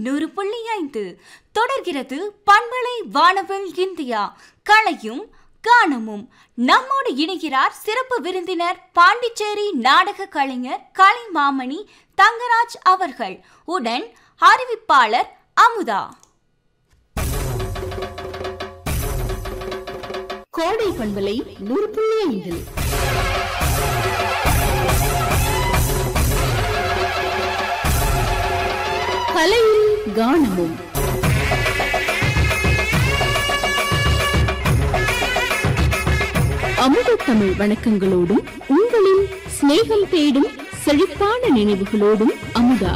நூறு புள்ளி ஐந்து தொடர்கிறது பண்பலை வானவில் இந்தியா கலையும் கானமும் நம்மோடு இணைகிறார் சிறப்பு விருந்தினர் பாண்டிச்சேரி நாடக கலைஞர் கலைமாமணி தங்கராஜ் அவர்கள் உடன் அறிவிப்பாளர் அமுதா கோடை பண்பலை நூறு புள்ளி ஐந்து கலையும் கானமும் அமுத தமிழ் வணக்கங்களோடும் உங்களின் சிநேகம் தேடும் செழிப்பான நினைவுகளோடும் அமுதா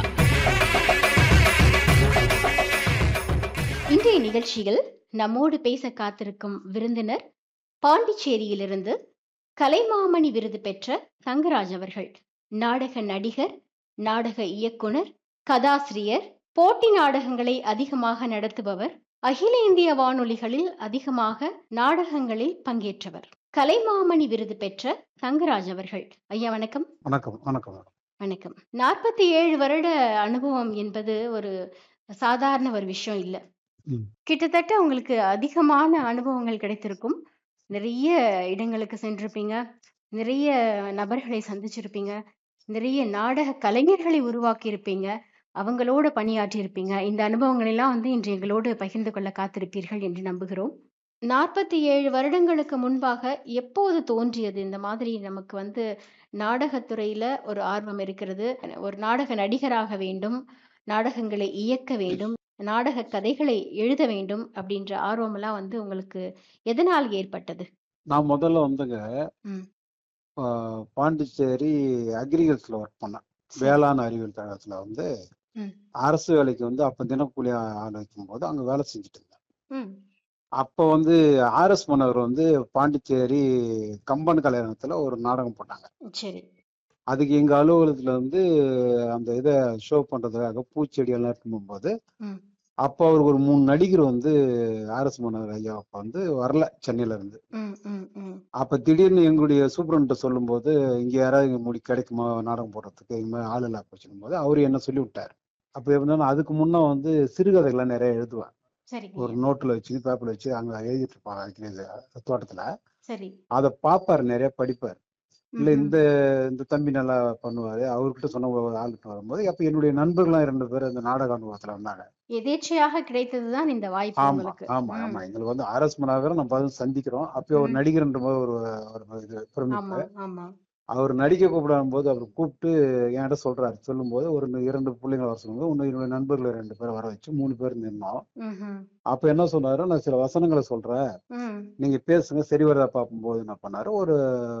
இன்றைய நிகழ்ச்சியில் நம்மோடு பேச காத்திருக்கும் விருந்தினர் பாண்டிச்சேரியிலிருந்து கலைமாமணி விருது பெற்ற தங்கராஜ் அவர்கள் நாடக நடிகர் நாடக இயக்குனர் கதாசிரியர் போட்டி நாடகங்களை அதிகமாக நடத்துபவர் அகில இந்திய வானொலிகளில் அதிகமாக நாடகங்களில் பங்கேற்றவர் கலைமாமணி விருது பெற்ற தங்கராஜ் அவர்கள் ஐயா வணக்கம் வணக்கம் வணக்கம் மேடம் வணக்கம் நாற்பத்தி ஏழு வருட அனுபவம் என்பது ஒரு சாதாரண ஒரு விஷயம் இல்ல ம். கிட்டத்தட்ட உங்களுக்கு அதிகமான அனுபவங்கள் கிடைத்திருக்கும் நிறைய இடங்களுக்கு சென்றிருப்பீங்க நிறைய நபர்களை சந்திச்சிருப்பீங்க நிறைய நாடக கலைஞர்களை உருவாக்கி இருப்பீங்க அவங்களோட பணியாற்றி இருப்பீங்க இந்த அனுபவங்கள் எல்லாம் வந்து இன்று எங்களோடு பகிர்ந்து கொள்ள காத்திருப்பீர்கள் என்று நம்புகிறோம் நாற்பத்தி ஏழு வருடங்களுக்கு முன்பாக எப்போது தோன்றியது இந்த மாதிரி நமக்கு வந்து நாடகத்துறையில ஒரு ஆர்வம் இருக்கிறது ஒரு நாடக நடிகராக வேண்டும் நாடகங்களை இயக்க வேண்டும் நாடக கதைகளை எழுத வேண்டும் அப்படின்ற ஆர்வமெல்லாம் வந்து உங்களுக்கு எதனால் ஏற்பட்டது நான் முதல்ல வந்துங்க ம். ஆ, பாண்டிச்சேரி அக்ரிகல்ச்சர்ல ஒர்க் பண்ணேன் வேளாண் அறிவியல் கழகத்துல வந்து ம். அரசு வேலைக்கு வந்து அப்ப தினக்கூலி ஆள் வைக்கும் போது அங்க வேலை செஞ்சுட்டு இருந்தேன் ம் அப்ப வந்து ஆர்எஸ் மன்னவர் வந்து பாண்டிச்சேரி கம்பன் கல்யாணத்துல ஒரு நாடகம் போட்டாங்க சரி அதுக்கு எங்க அலுவலகத்துல வந்து அந்த இதை ஷோ பண்றதுக்காக பூச்செடி எல்லாம் எடுத்துட்டு போது ம். அப்போ அவருக்கு ஒரு மூணு நடிகர் வந்து ஆர்எஸ் மன்னவர் ஐயா அப்ப வந்து வரல சென்னையில இருந்து ம் ம் ம் அப்ப திடீர்னு எங்களுடைய சூப்பரண்ட்ட சொல்லும்போது இங்க யாராவது இங்க முடி கிடைக்குமா நாடகம் போடுறதுக்கு இந்த மாதிரி ஆள் இல்ல போச்சுக்கும் போது அவரு என்ன சொல்லி விட்டாரு அப்ப இருந்தாலும் அதுக்கு முன்ன வந்து சிறுகதைகள்லாம் நிறைய எழுதுவேன் சரிங்க ஒரு நோட்ல வச்சு பேப்பர்ல வச்சு அங்க எழுதிட்டு இருப்பாங்க அக்னில, தோட்டத்துல சரி அதை பாப்பாரு நிறைய படிப்பாரு இல்ல ம்ஹும். இந்த இந்த தம்பி நல்லா பண்ணுவாரு அவர்கிட்ட சொன்ன ஒரு ஆள்கிட்ட வரும்போது அப்ப என்னுடைய நண்பர்கள்லாம் இரண்டு பேர் அந்த நாடக அனுபவத்துல வந்தாங்க எதேச்சையாக கிடைத்ததுதான் இந்த வாய்ப்பு ஆமா உங்களுக்கு ஆமா ம். ஆமா எங்களுக்கு வந்து ஆர்எஸ் மனாகரம் நம்ம வந்து சந்திக்கிறோம் அப்போ ஒரு ம். நடிகர்ன்ற போது ஒரு ஒரு இது ஆமா பிரமிப்பு ஆமா அவர் நடிக்க கூப்பிடும் போது அவர் கூப்பிட்டு என்கிட்ட சொல்றாரு சொல்லும்போது ஒரு இரண்டு பிள்ளைங்க வர சொல்லும்போது இன்னும் என்னுடைய நண்பர்களை ரெண்டு பேரை வர வச்சு மூணு பேர் நின்னோம் ம்ஹும். அப்ப என்ன சொன்னாரு நான் சில வசனங்களை சொல்றேன் ம் நீங்க பேசுங்க சரி வருதா பார்க்கும்போது என்ன பண்ணாரு ஒரு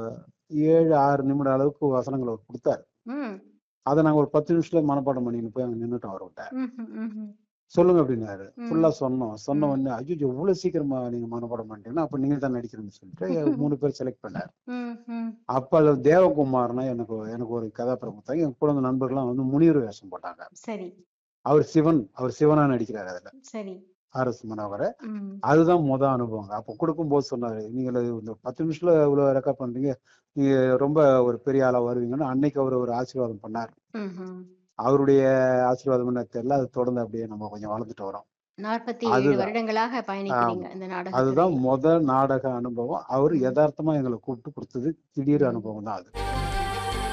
ஏழு ஆறு நிமிட அளவுக்கு வசனங்களை அவர் கொடுத்தாரு ம் அதை நாங்க ஒரு பத்து நிமிஷத்துல மனப்பாடம் பண்ணின்னு போய் அங்க நின்னுட்டோம் அவர்கிட்ட ம்ஹும், ம்ஹும். சொல்லுங்க அப்படின்னாரு ம். ஃபுல்லா சொன்னோம் சொன்ன ம். உடனே ஐயோ இவ்வளவு சீக்கிரமா நீங்க மனப்பாடம் பண்ணிட்டீங்கன்னா அப்ப நீங்க தான் நடிக்கிறேன்னு சொல்லிட்டு மூணு பேர் செலக்ட் பண்ணாரு ம், ம். அப்ப அதுல தேவகுமார்னா எனக்கு எனக்கு ஒரு கதாபாத்திரம் கொடுத்தாங்க என் கூட இருந்த நண்பர்கள்லாம் வந்து முனிவர் வேஷம் போட்டாங்க சரி அவர் சிவன் அவர் சிவனா நடிக்கிறாரு அதுல சரி ஆர் எஸ் மனோகர ம் அதுதான் முத அனுபவங்க அப்ப கொடுக்கும்போது சொன்னாரு நீங்க இந்த பத்து நிமிஷத்துல இவ்வளவு ரெக்கார்ட் பண்றீங்க நீங்க ரொம்ப ஒரு பெரிய ஆளா வருவீங்கன்னு அன்னைக்கு அவர் ஒரு ஆசீர்வாதம் பண்ணார் ம்ஹும். அவருடைய ஆசீர்வாதம் என்ன தெரியல அது தொடர்ந்து அப்படியே நம்ம கொஞ்சம் வளர்ந்துட்டு வரோம் நாற்பத்தி ஏழு அதுதான். வருடங்களாக பயணிக்கிறீங்க ஆமா. இந்த நாடகம் அதுதான் முத நாடக அனுபவம் அவர் ம். யதார்த்தமா எங்களை கூப்பிட்டு கொடுத்தது திடீர் ம். அனுபவம் தான் அது